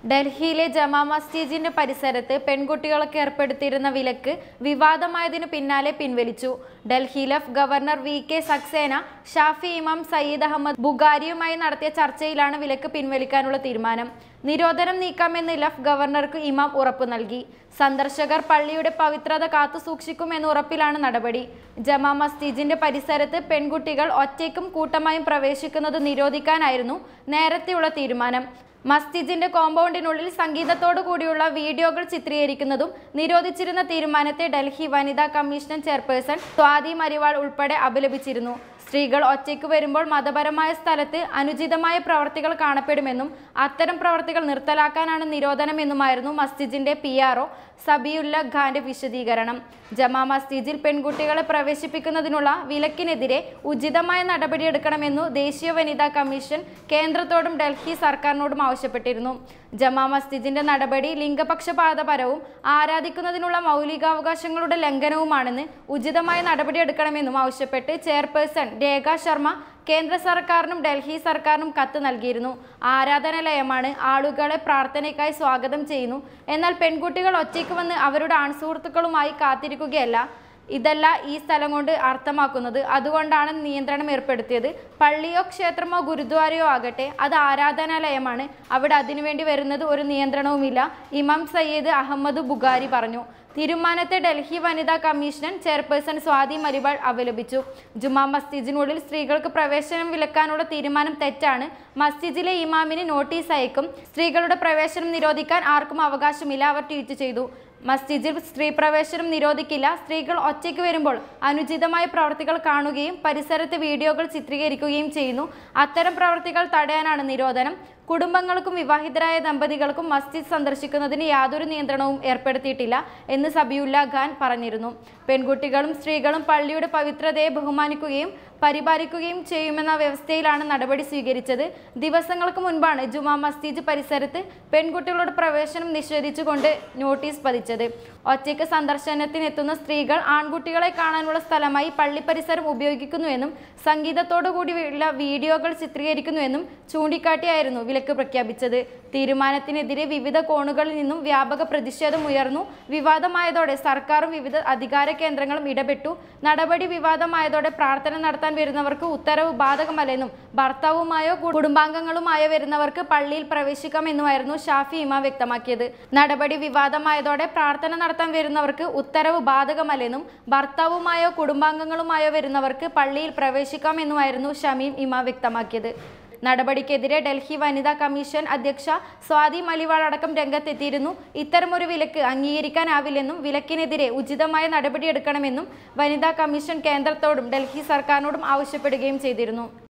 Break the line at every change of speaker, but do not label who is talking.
ഡൽഹിയിലെ ജമാ മസ്ജിദിന്റെ പരിസരത്ത് പെൺകുട്ടികൾക്ക് ഏർപ്പെടുത്തിയിരുന്ന വിലക്ക് വിവാദമായതിനു പിന്നാലെ പിൻവലിച്ചു ഡൽഹി ലഫ് governor V K Saxena Shafi Imam Syed Ahmed ബുഖാരിയുമായി നടത്തിയ ചർച്ചയിലാണ് വിലക്ക് പിൻവലിക്കാനുള്ള തീരുമാനം നിരോധനം നീക്കാമെന്ന് ലഫ് ഗവർണർക്ക് ഇമാം ഉറപ്പു നൽകി സന്ദർശകർ പള്ളിയുടെ പവിത്രത കാത്തു സൂക്ഷിക്കുമെന്ന ഉറപ്പിലാണ് നടപടി ജമാ മസ്ജിദിന്റെ പരിസരത്ത് പെൺകുട്ടികൾ ഒറ്റയ്ക്കും കൂട്ടമായും പ്രവേശിക്കുന്നത് നിരോധിക്കാനായിരുന്നു നേരത്തെയുള്ള തീരുമാനം മസ്ജിദിന്റെ കോമ്പൗണ്ടിനുള്ളിൽ സംഗീതത്തോടു കൂടിയുള്ള വീഡിയോകൾ ചിത്രീകരിക്കുന്നതും നിരോധിച്ചിരുന്ന തീരുമാനത്തെ ഡൽഹി വനിതാ കമ്മീഷൻ ചെയർപേഴ്സൺ സ്വാതി മരിവാൾ ഉൾപ്പെടെ അപലപിച്ചിരുന്നു സ്ത്രീകൾ ഒറ്റയ്ക്ക് വരുമ്പോൾ മതപരമായ സ്ഥലത്ത് അനുചിതമായ പ്രവർത്തികൾ കാണപ്പെടുമെന്നും അത്തരം പ്രവർത്തികൾ നിർത്തലാക്കാനാണ് നിരോധനമെന്നുമായിരുന്നു മസ്ജിദിന്റെ പി ആർ ഒ സബിയുല്ല ഖാന്റെ വിശദീകരണം ജമാ മസ്ജിദിൽ പെൺകുട്ടികളെ പ്രവേശിപ്പിക്കുന്നതിനുള്ള വിലക്കിനെതിരെ ഉചിതമായ നടപടിയെടുക്കണമെന്നു ദേശീയ വനിതാ കമ്മീഷൻ കേന്ദ്രത്തോടും ഡൽഹി സർക്കാരിനോടും ആവശ്യപ്പെട്ടിരുന്നു ജമാ മസ്ജിദിന്റെ നടപടി ലിംഗപക്ഷപാതപരവും ആരാധിക്കുന്നതിനുള്ള മൗലികാവകാശങ്ങളുടെ ലംഘനവുമാണെന്ന് ഉചിതമായ നടപടിയെടുക്കണമെന്നും ആവശ്യപ്പെട്ട് ചെയർപേഴ്സൺ രേഖ ശർമ്മ കേന്ദ്ര സർക്കാരിനും ഡൽഹി സർക്കാരിനും കത്ത് നൽകിയിരുന്നു ആരാധനാലയമാണ് ആളുകളെ പ്രാർത്ഥനയ്ക്കായി സ്വാഗതം ചെയ്യുന്നു എന്നാൽ പെൺകുട്ടികൾ ഒറ്റയ്ക്ക് വന്ന് അവരുടെ ആൺസുഹൃത്തുക്കളുമായി കാത്തിരിക്കുകയല്ല ഇതല്ല ഈ സ്ഥലം കൊണ്ട് അർത്ഥമാക്കുന്നത് അതുകൊണ്ടാണ് നിയന്ത്രണം ഏർപ്പെടുത്തിയത് പള്ളിയോ ക്ഷേത്രമോ ഗുരുദ്വാരയോ ആകട്ടെ അത് ആരാധനാലയമാണ് അവിടെ അതിനുവേണ്ടി വരുന്നത് ഒരു നിയന്ത്രണവുമില്ല ഇമാം സയ്യിദ് അഹമ്മദ് ബുഖാരി പറഞ്ഞു തീരുമാനത്തെ ഡൽഹി വനിതാ കമ്മീഷൻ ചെയർപേഴ്സൺ സ്വാതി മരിബാൾ അപലപിച്ചു ജുമാ മസ്ജിദിനുള്ളിൽ സ്ത്രീകൾക്ക് പ്രവേശനം വിലക്കാനുള്ള തീരുമാനം തെറ്റാണ് മസ്ജിദിലെ ഇമാമിന് നോട്ടീസ് അയക്കും സ്ത്രീകളുടെ പ്രവേശനം നിരോധിക്കാൻ ആർക്കും അവകാശമില്ല അവർ ട്വീറ്റ് ചെയ്തു മസ്ജിദിൽ സ്ത്രീ പ്രവേശനം നിരോധിക്കില്ല സ്ത്രീകൾ ഒറ്റയ്ക്ക് വരുമ്പോൾ അനുചിതമായ പ്രവർത്തികൾ കാണുകയും പരിസരത്ത് വീഡിയോകൾ ചിത്രീകരിക്കുകയും ചെയ്യുന്നു അത്തരം പ്രവർത്തികൾ തടയാനാണ് നിരോധനം കുടുംബങ്ങൾക്കും വിവാഹിതരായ ദമ്പതികൾക്കും മസ്ജിദ് സന്ദർശിക്കുന്നതിന് യാതൊരു നിയന്ത്രണവും ഏർപ്പെടുത്തിയിട്ടില്ല എന്ന് സബിയുല്ല ഖാൻ പറഞ്ഞിരുന്നു പെൺകുട്ടികളും സ്ത്രീകളും പള്ളിയുടെ പവിത്രതയെ ബഹുമാനിക്കുകയും പരിപാലിക്കുകയും ചെയ്യുമെന്ന വ്യവസ്ഥയിലാണ് നടപടി സ്വീകരിച്ചത് ദിവസങ്ങൾക്ക് മുൻപാണ് ജുമാ മസ്ജിദ് പരിസരത്ത് പെൺകുട്ടികളുടെ പ്രവേശനം നിഷേധിച്ചുകൊണ്ട് നോട്ടീസ് പതിച്ചത് ഒറ്റയ്ക്ക് സന്ദർശനത്തിനെത്തുന്ന സ്ത്രീകൾ ആൺകുട്ടികളെ കാണാനുള്ള സ്ഥലമായി പള്ളി പരിസരം ഉപയോഗിക്കുന്നുവെന്നും സംഗീതത്തോടു കൂടിയുള്ള വീഡിയോകൾ ചിത്രീകരിക്കുന്നുവെന്നും ചൂണ്ടിക്കാട്ടിയായിരുന്നു വിലക്ക് പ്രഖ്യാപിച്ചത് തീരുമാനത്തിനെതിരെ വിവിധ കോണുകളിൽ നിന്നും വ്യാപക പ്രതിഷേധം ഉയർന്നു വിവാദമായതോടെ സർക്കാരും വിവിധ അധികാര കേന്ദ്രങ്ങളും ഇടപെട്ടു നടപടി വിവാദമായതോടെ പ്രാർത്ഥന നടത്താൻ വരുന്നവർക്ക് ഉത്തരവ് ബാധകമല്ലെന്നും ഭർത്താവുമായോ കു- കുടുംബാംഗങ്ങളുമായോ വരുന്നവർക്ക് പള്ളിയിൽ പ്രവേശിക്കാമെന്നുമായിരുന്നു ഷാഫി ഇമാം വ്യക്തമാക്കിയത് നടപടി വിവാദമായതോടെ പ്രാർത്ഥന നടത്താൻ വരുന്നവർക്ക് ഉത്തരവ് ബാധകമല്ലെന്നും ഭർത്താവുമായോ കുടുംബാംഗങ്ങളുമായോ വരുന്നവർക്ക് പള്ളിയിൽ പ്രവേശിക്കാമെന്നുമായിരുന്നു ഷമീം ഇമാം വ്യക്തമാക്കിയത് നടപടിക്കെതിരെ ഡൽഹി വനിതാ കമ്മീഷൻ അധ്യക്ഷ സ്വാതി മലിവാൾ അടക്കം രംഗത്തെത്തിയിരുന്നു ഇത്തരമൊരു വിലക്ക് അംഗീകരിക്കാനാവില്ലെന്നും വിലക്കിനെതിരെ ഉചിതമായ നടപടിയെടുക്കണമെന്നും വനിതാ കമ്മീഷൻ കേന്ദ്രത്തോടും ഡൽഹി സർക്കാരിനോടും ആവശ്യപ്പെടുകയും ചെയ്തിരുന്നു